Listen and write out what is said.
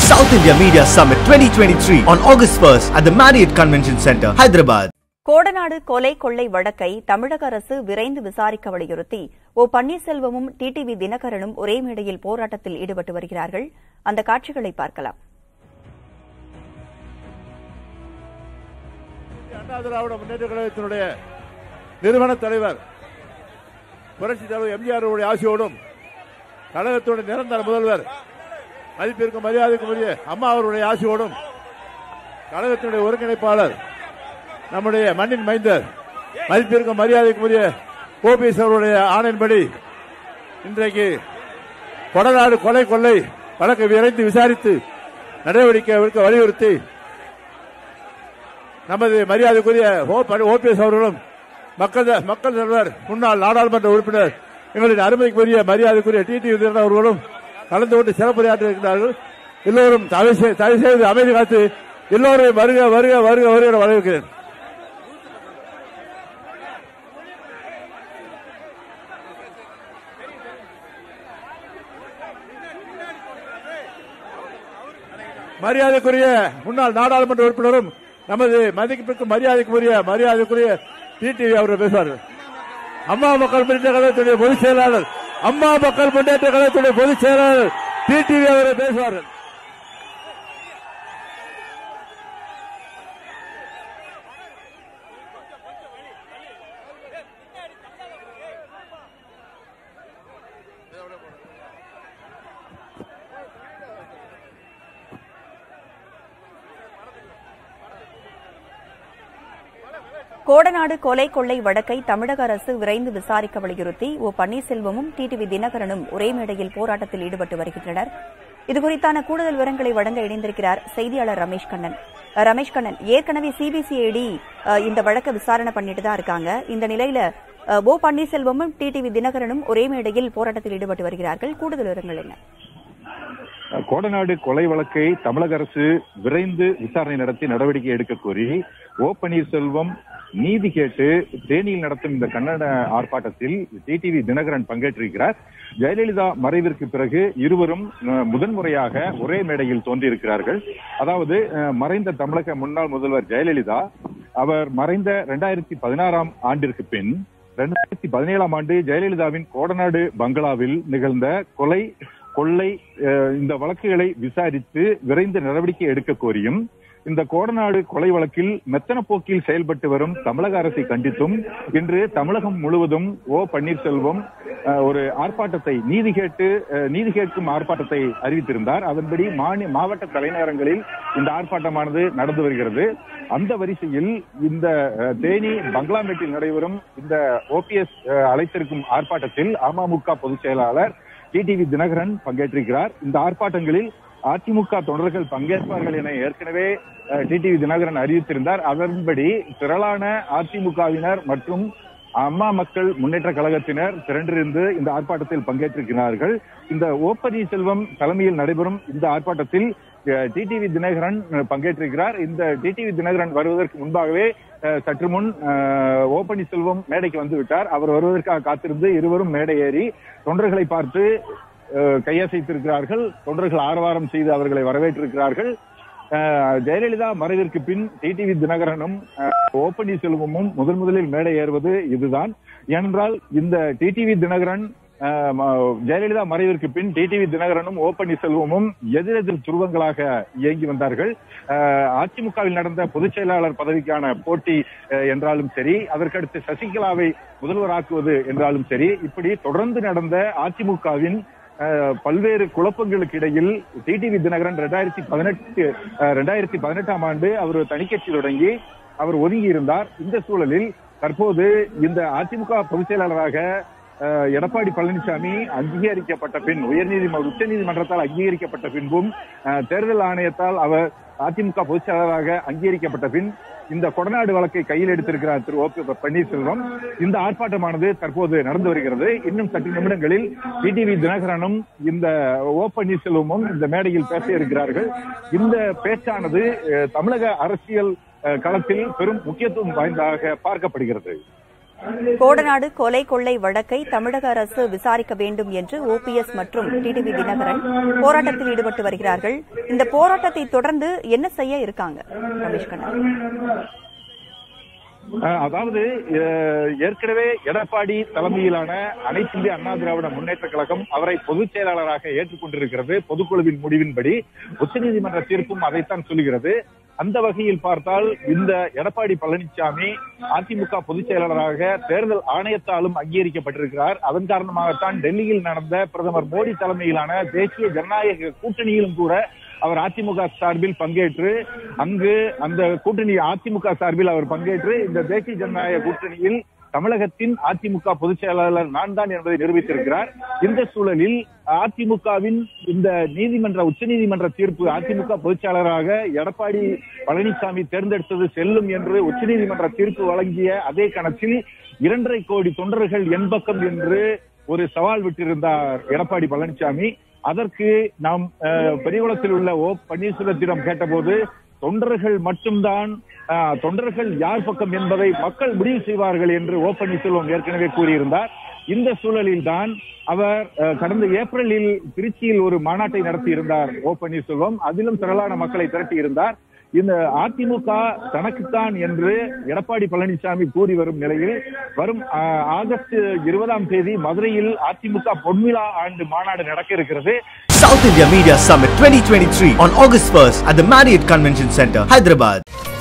South India Media Summit 2023 on August 1st at the Marriott Convention Center, Hyderabad. Kodanad கொலை கொள்ளை வழக்கை தமிழக அரசு விரைந்து விசாரிக்க வலியுறுத்தி ஓ பன்னீர்செல்வமும் டிடிவி தினகரனும் ஒரே மேடையில் போராட்டத்தில் ஈடுபட்டு வருகிறார்கள் அந்த காட்சிகளை பார்க்கலாம் அண்ணா திராவிட முன்னேற்ற கழகத்தினுடைய நிறுவன தலைவர் புரட்சி தலைவர் எம்ஜிஆர் அவருடைய ஆசையோடும் கழகத்துடைய நிரந்தர முதல்வர் மதிப்பிற்கும் மரியாதைக்கும் உரிய அம்மா அவருடைய ஆசையோடும் கழகத்தினுடைய ஒருங்கிணைப்பாளர் நம்முடைய மண்ணின் மைந்தர் மதிப்பிற்கும் மரியாதைக்கும் உரிய ஓபிஎஸ் அவருடைய ஆணையின்படி இன்றைக்கு கொடநாடு கொலை கொள்ளை வழக்கை விரைந்து விசாரித்து நடவடிக்கை எடுக்க வலியுறுத்தி நமது மரியாதைக்குரிய ஓபிஎஸ் அவர்களும் மக்கள் மக்கள் தலைவர் முன்னாள் நாடாளுமன்ற உறுப்பினர் எங்களின் அருமைக்குரிய மரியாதைக்குரிய டிடி விஜயன் அவர்களும் கலந்து கொண்டு சிறப்புரையாற்ற இருக்கிறார்கள் எல்லோரும் தயவு செய்- தயவு செய்து அமைதி காத்து எல்லோரும் வருக வருக வருக வருக என வரவேற்கிறேன் மரியாதைக்குரிய முன்னாள் நாடாளுமன்ற உறுப்பினரும் நமது மதிப்பிற்கு மரியாதைக்குரிய மரியாதைக்குரிய டிடிவி அவர்கள் பேசுவார்கள் அம்மா மக்கள் முன்னேற்ற கழகத்துடைய பொதுச் செயலாளர் அம்மா மக்கள் முன்னேற்ற கழகத்துடைய பொதுச் செயலாளர் டிடிவி அவர்கள் பேசுவார்கள் கோடநாடு கொலை கொள்ளை வழக்கை தமிழக அரசு விரைந்து விசாரிக்க வலியுறுத்தி ஓ பன்னீர்செல்வமும் டிடிவி தினகரனும் ஒரே மேடையில் போராட்டத்தில் ஈடுபட்டு வருகின்றனர் இதுகுறித்தான கூடுதல் விவரங்களை வழங்க இணைந்திருக்கிறார் செய்தியாளர் ரமேஷ் கண்ணன் அஹ், ரமேஷ் கண்ணன் ஏற்கனவே சிபிசிஐடி இந்த வழக்கை விசாரணை பண்ணிட்டு தான் இருக்காங்க இந்த நிலையில அஹ், ஓ பன்னீர்செல்வமும் டிடிவி தினகரனும் ஒரே மேடையில் போராட்டத்தில் ஈடுபட்டு வருகிறார்கள் கூடுதல் விவரங்கள் என்ன கோடநாடு கொலை வழக்கை தமிழக அரசு விரைந்து விசாரணை நடத்தி நடவடிக்கை எடுக்க கோரி ஓ பன்னீர்செல்வம் நீதி கேட்டு தேனியில் நடத்தும் இந்த கன்னட ஆர்ப்பாட்டத்தில் டிடிவி தினகரன் பங்கேற்றிருக்கிறார் ஜெயலலிதா மறைவிற்கு பிறகு இருவரும் அஹ், முதன்முறையாக ஒரே மேடையில் தோன்றியிருக்கிறார்கள் அதாவது அஹ், மறைந்த தமிழக முன்னாள் முதல்வர் ஜெயலலிதா அவர் மறைந்த இரண்டாயிரத்தி பதினாறாம் ஆண்டிற்கு பின் இரண்டாயிரத்தி பதினேழாம் ஆண்டு ஜெயலலிதாவின் கோடநாடு பங்களாவில் நிகழ்ந்த கொலை கொள்ளை அஹ், இந்த வழக்குகளை விசாரித்து விரைந்து நடவடிக்கை எடுக்க கோரியும் இந்த கோடநாடு கொலை வழக்கில் மெத்தன போக்கில் செயல்பட்டு வரும் தமிழக அரசை கண்டித்தும் இன்று தமிழகம் முழுவதும் ஓ பன்னீர்செல்வம் அஹ், ஒரு ஆர்ப்பாட்டத்தை நீதி கேட்டு அஹ், நீதி கேட்கும் ஆர்ப்பாட்டத்தை அறிவித்திருந்தார் அதன்படி மாநி- மாவட்ட தலைநகரங்களில் இந்த ஆர்ப்பாட்டமானது நடந்து வருகிறது அந்த வரிசையில் இந்த அஹ், தேனி பங்களாமேட்டில் நடைபெறும் இந்த ஓபிஎஸ் அழைத்திருக்கும் ஆர்ப்பாட்டத்தில் அமமுக பொதுச் செயலாளர் டிடிவி தினகரன் பங்கேற்றிருக்கிறார் இந்த ஆர்ப்பாட்டங்களில் அதிமுக தொண்டர்கள் பங்கேற்பார்கள் என ஏற்கனவே டிடிவி தினகரன் அறிவித்திருந்தார் அதன்படி திரளான அதிமுகவினர் மற்றும் அம்மா மக்கள் முன்னேற்ற கழகத்தினர் திரண்டிருந்து இந்த ஆர்ப்பாட்டத்தில் பங்கேற்றிருக்கிறார்கள் இந்த ஓ பன்னீர்செல்வம் தலைமையில் நடைபெறும் இந்த ஆர்ப்பாட்டத்தில் டிடிவி தினகரன் அஹ், பங்கேற்றிருக்கிறார் இந்த டிடிவி தினகரன் வருவதற்கு முன்பாகவே அஹ், சற்று முன் அஹ், ஓ பன்னீர்செல்வம் மேடைக்கு வந்து விட்டார் அவர் வருவதற்காக காத்திருந்து இருவரும் மேடை ஏறி தொண்டர்களை பார்த்து அஹ், கையசைத்திருக்கிறார்கள் தொண்டர்கள் ஆரவாரம் செய்து அவர்களை வரவேற்றிருக்கிறார்கள் அஹ், ஜெயலலிதா மறைவிற்கு பின் டிடிவி தினகரனும் அஹ், ஓ பன்னீர்செல்வமும் முதன் முதலில் மேடை ஏறுவது இதுதான் ஏனென்றால் இந்த டிடிவி தினகரன் அஹ், ம- ஜெயலலிதா மறைவிற்கு பின் டிடிவி தினகரனும் ஓ பன்னீர்செல்வமும் எதிரெதிர் துருவங்களாக இயங்கி வந்தார்கள் அஹ், அதிமுகவில் நடந்த பொதுச் செயலாளர் பதவிக்கான போட்டி அஹ், என்றாலும் சரி அதற்கடுத்து சசிகலாவை முதல்வராக்குவது என்றாலும் சரி இப்படி தொடர்ந்து நடந்த அதிமுகவின் அஹ், பல்வேறு குழப்பங்களுக்கு இடையில் டிடிவி தினகரன் ரெண்டாயிரத்தி பதினெட்டு ரெண்டாயிரத்தி பதினெட்டாம் ஆண்டு அவர் தனிக்கட்சி தொடங்கி அவர் ஒதுங்கி இருந்தார் இந்த சூழலில் தற்போது இந்த அதிமுக பொதுச் செயலாளராக அஹ், எடப்பாடி பழனிசாமி அங்கீகரிக்கப்பட்ட பின் உயர்நீதிமன்ற உச்சநீதிமன்றத்தால் அங்கீகரிக்கப்பட்ட பின்பும் அஹ், தேர்தல் ஆணையத்தால் அவர் அதிமுக பொதுச் செயலாளராக அங்கீகரிக்கப்பட்ட பின் இந்த கொடநாடு வழக்கை கையில் எடுத்திருக்கிறார் திரு ஓ பி பன்னீர்செல்வம் இந்த ஆர்ப்பாட்டமானது தற்போது நடந்து வருகிறது இன்னும் சற்று நிமிடங்களில் டிடிவி தினகரனும் இந்த ஓ பன்னீர்செல்வமும் இந்த மேடையில் பேச இருக்கிறார்கள் இந்த பேச்சானது அஹ், தமிழக அரசியல் அஹ், களத்தில் பெரும் முக்கியத்துவம் வாய்ந்ததாக பார்க்கப்படுகிறது கோடநாடு கொலை கொள்ளை வழக்கை தமிழக அரசு விசாரிக்க வேண்டும் என்று ஓபிஎஸ் மற்றும் டிடிவி தினகரன் போராட்டத்தில் ஈடுபட்டு வருகிறார்கள் இந்த போராட்டத்தை தொடர்ந்து என்ன செய்ய இருக்காங்க ரமேஷ் கண்ணா அஹ் அதாவது அஹ் ஏற்கனவே எடப்பாடி தலைமையிலான அனைத்து இந்திய அண்ணா திராவிட முன்னேற்ற கழகம் அவரை பொதுச் செயலாளராக ஏற்றுக்கொண்டிருக்கிறது பொதுக்குழுவின் முடிவின்படி உச்சநீதிமன்ற தீர்ப்பும் அதைத்தான் சொல்லுகிறது அந்த வகையில் பார்த்தால் இந்த எடப்பாடி பழனிசாமி அதிமுக பொதுச் செயலாளராக தேர்தல் ஆணையத்தாலும் அங்கீகரிக்கப்பட்டிருக்கிறார் அதன் காரணமாகத்தான் டெல்லியில் நடந்த பிரதமர் மோடி தலைமையிலான தேசிய ஜனநாயக கூட்டணியிலும் கூட அவர் அதிமுக சார்பில் பங்கேற்று அங்கு அந்த கூட்டணி அதிமுக சார்பில் அவர் பங்கேற்று இந்த தேசிய ஜனநாயக கூட்டணியில் தமிழகத்தின் அதிமுக பொதுச் செயலாளர் நான் தான் என்பதை நிரூபித்திருக்கிறார் இந்த சூழலில் அதிமுகவின் இந்த நீதிமன்ற உச்சநீதிமன்ற தீர்ப்பு அதிமுக பொதுச் செயலாளராக எடப்பாடி பழனிசாமி தேர்ந்தெடுத்தது செல்லும் என்று உச்சநீதிமன்ற தீர்ப்பு வழங்கிய அதே கணத்தில் இரண்டரை கோடி தொண்டர்கள் என் பக்கம் என்று ஒரு சவால் விட்டிருந்தார் எடப்பாடி பழனிசாமி அதற்கு நாம் அஹ், பெரியகுளத்தில் உள்ள ஓ பன்னீர்செல்வத்திடம் கேட்டபோது தொண்டர்கள் மட்டும்தான் அஹ், தொண்டர்கள் யார் பக்கம் என்பதை மக்கள் முடிவு செய்வார்கள் என்று ஓ பன்னீர்செல்வம் ஏற்கனவே கூறியிருந்தார் இந்த சூழலில் தான் அவர் அஹ், கடந்த ஏப்ரலில் திருச்சியில் ஒரு மாநாட்டை நடத்தி இருந்தார் ஓ பன்னீர்செல்வம் அதிலும் திரளான மக்களை திரட்டி இருந்தார் இந்த அதிமுக தனக்குத்தான் என்று எடப்பாடி பழனிசாமி கூறி வரும் நிலையில் வரும் அஹ், ஆகஸ்ட் இருபதாம் தேதி மதுரையில் அதிமுக பொன்விழா ஆண்டு மாநாடு நடக்க இருக்கிறது South India Media Summit 2023 on August 1st at the Marriott Convention Center, Hyderabad.